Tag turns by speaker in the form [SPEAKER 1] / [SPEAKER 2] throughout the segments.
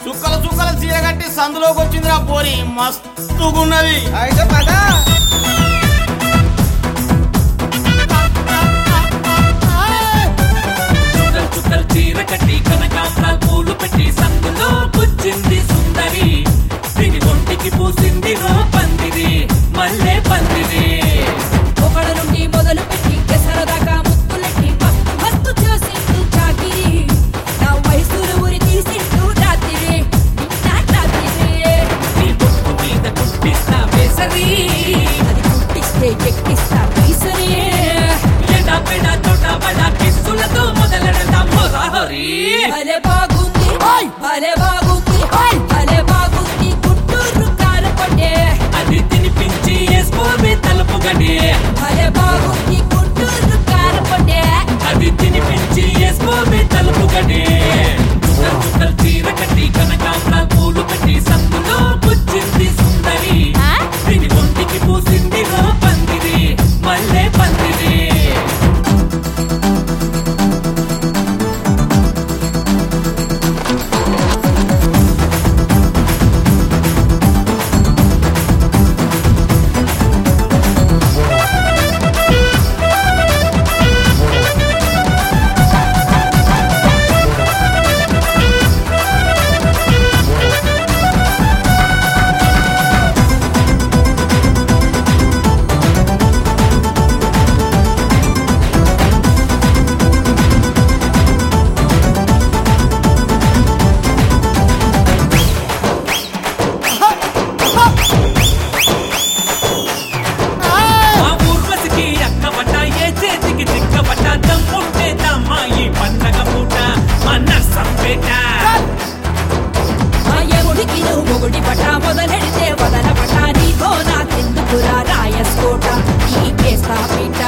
[SPEAKER 1] చుక్కల చుక్కల చీర కట్టి సందులోకి వచ్చిందిరా పోరి మస్తుగున్నది
[SPEAKER 2] అయితే పద
[SPEAKER 3] చుక్కల్ చుక్కల్ చీర కట్టి కనకాంబరాలు పూలు పెట్టి సందులో కూర్చింది సుందరి దీని ఒంటికి పూసింది రో పందిరి మల్లె పందిరి
[SPEAKER 4] ఒకడు నుండి మొదలు పెట్టి సరదాగా ముక్కులెట్టి మస్తు మస్తు చేసిండు చాకిరి నా వయసులు ఉరి తీసిండు రాత్రి నిన్న రాత్రి
[SPEAKER 3] నీ బొట్టు మీద కుట్టిస్తా వేసరి
[SPEAKER 4] అది కుట్టిస్తే ఎక్కిస్తా తీసరే
[SPEAKER 3] ఎడా పెడ తోట బడ కిస్సులతో మొదలెడతాం హోరాహోరీ
[SPEAKER 4] భలే బాగుంది భలే బాగుంది భలే బాగుంది గుంటూరు కారపడే
[SPEAKER 3] అది తినిపించి వేసుకోవే తలుపు గడి
[SPEAKER 4] భలే బాగుంది గుంటూరు కారపడే
[SPEAKER 3] అది తినిపించి వేసుకోవే తలుపు గడి చుక్కల్ చుక్కల్ చీర కట్టి కనకాంబరాలు పూలు పెట్టి సందులో కూర్చింది సుందరి
[SPEAKER 4] ఆ?
[SPEAKER 3] దీని ఒంటికి పూసింది రో పందిరి మల్లె పందిరి మా ఊర్వశికి అక్కబట్ట ఏ చేతికి చిక్కబట్ట దమ్ముంటే దమ్మాయి పండగ పూట మా నర్సంపేట
[SPEAKER 4] మా ఎగుడికి నువ్వు మొగుడి పట మొదలెడితే వదల పట నీతో నాకెందుకురా రాయస్కోట నీకేస్తా పీట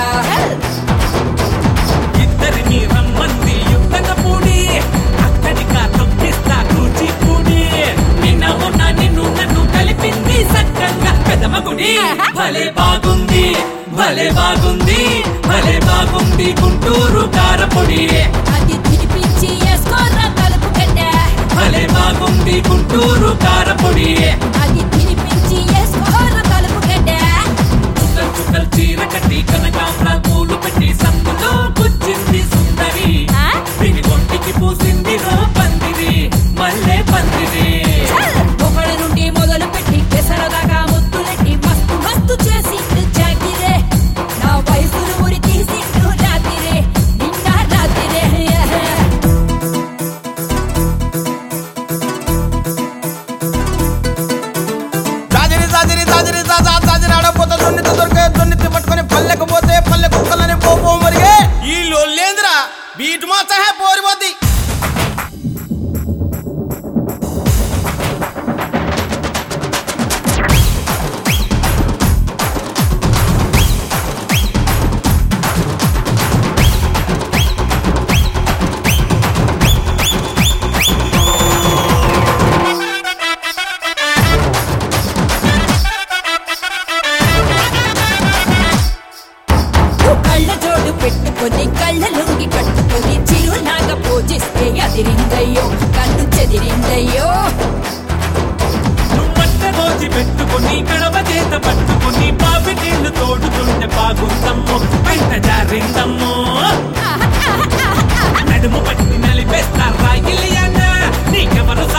[SPEAKER 3] ఇద్దరిని రమ్మంది యుద్ధక పూడి అక్కడిగా తొక్కిస్తా కూచిపూడి నిన్న మొన్న నిన్ను నన్ను కలిపింది సక్కంగా పెదమగుడి భలే బాగుంది భలే బాగుంది భలే బాగుంది గుంటూరు కారపొడి
[SPEAKER 4] అది తినిపించి వేసుకోరా తలుపు కట్టే
[SPEAKER 3] భలే బాగుంది గుంటూరు కారపొడి
[SPEAKER 4] అది తినిపించి వేసుకోరా తలుపు కట్టే
[SPEAKER 3] చుక్కల్ చుక్కల్ చీర కట్టి కనకాంబరాలు పూలు పెట్టి సందులో కూర్చింది సుందరి
[SPEAKER 4] ఆ?
[SPEAKER 3] దీని ఒంటికి పూసింది రో పందిరి మల్లె పందిరి
[SPEAKER 4] ఒకడి నుండి మొదలు పెట్టి సరదాగా ముద్దులెట్టి మస్తు మస్తు చేసిండు జాగిరే నా వయసులు ఉరి తీసిండు రాత్రి నిన్న రాత్రి
[SPEAKER 1] జాజిరి జాజిరి జాజిరి జాజా జాజిరి ఆడపోతే దొన్నిత దొరికే దొన్నితి పట్టుకొని పల్లెకు పోతే పల్లె కుక్కలని పోపో మరిగే ఈ లొల్లేంద్రా బీట్ మాత్ర హే పోరిపోద్ది
[SPEAKER 4] కళ్ళ జోడు పెట్టుకొని కళ్ళ లొంగి కట్టుకొని చిరునాగా పూజిస్తే అదిరిందయ్యో కన్ను చెదిరిందయ్యో
[SPEAKER 3] నువ్వంట రోజు పెట్టుకొని గడవ చేత పట్టుకొని బావి నీళ్లు తోడుతుంటే బాగుందమ్మో బయట జారిందమ్మో నడుము పట్టి నలిపేస్తా రాయిలియన్న నీకెవరు